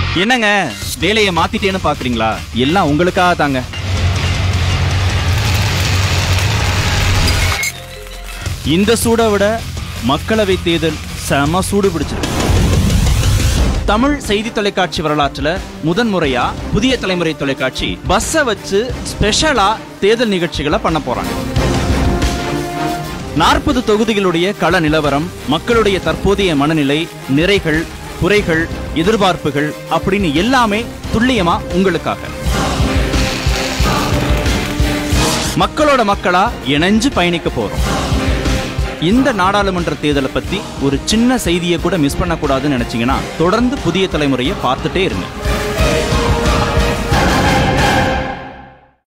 என்னங்க வேலையை மாத்திட்டேன்னு பாக்குறீங்களா எல்லாம் உங்களுக்காக தாங்க இந்த சூட விட மக்களவை தேர்தல் செம சூடு பிடிச்சிருக்கு தமிழ் செய்தி தொலைக்காட்சி வரலாற்றுல முதன் முறையா புதிய தலைமுறை தொலைக்காட்சி பஸ்ஸை வச்சு ஸ்பெஷலா தேர்தல் நிகழ்ச்சிகளை பண்ண போறாங்க நாற்பது தொகுதிகளுடைய கள நிலவரம் மக்களுடைய தற்போதைய மனநிலை நிறைகள் குறைகள் எதிர்பார்ப்புகள் அப்படின்னு எல்லாமே துல்லியமா உங்களுக்காக மக்களோட மக்களா இணைஞ்சு பயணிக்க போறோம் இந்த நாடாளுமன்ற தேர்தலை பத்தி ஒரு சின்ன செய்தியை கூட மிஸ் பண்ணக்கூடாதுன்னு நினைச்சீங்கன்னா தொடர்ந்து புதிய தலைமுறையை பார்த்துட்டே இருங்க